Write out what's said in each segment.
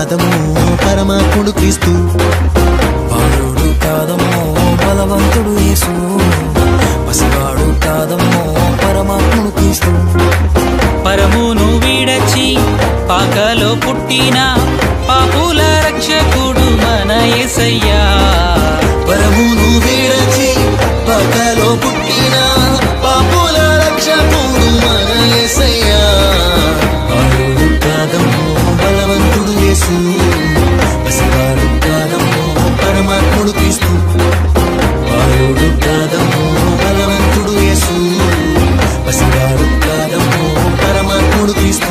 కాదము పరమాత్ముడు క్రీస్తు బాలుడు కాదమ్మో బలవంతుడు యేసు పసివాడు కాదమ్మో పరమాత్ముడు క్రీస్తు పరమును వీడచి పాకలో పుట్టిన పాపుల రక్షకుడు మన యేసయ్యా పరమును వీడచి పక్కలో పుట్టిన పాపుల రక్షకుడు మన యేసయ్యా బాలుడు కాదము బలవంతుడు యేసు పసివాడు కాదము పరమాత్ముడు క్రీస్తు బాలుడు కాదము బలవంతుడు యేసు పసివాడు కాదము పరమాత్ముడు క్రీస్తు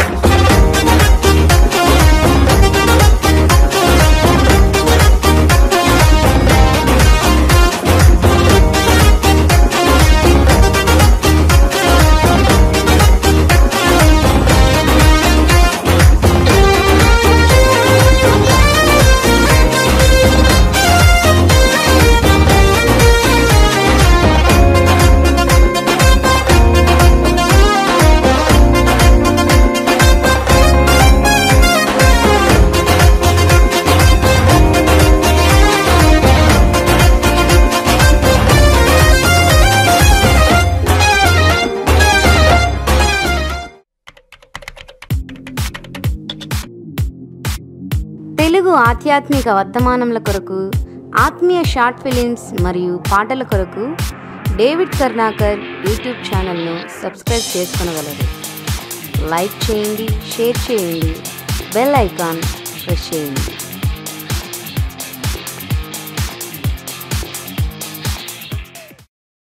తెలుగు ఆధ్యాత్మిక వర్తమానముల కొరకు ఆత్మీయ షార్ట్ ఫిలిమ్స్ మరియు పాటల కొరకు డేవిడ్ కర్ణాకర్ యూట్యూబ్ ఛానల్ను సబ్స్క్రైబ్ చేసుకొనగలరు లైక్ చేయండి షేర్ చేయండి బెల్ ఐకాన్ ప్రెస్ చేయండి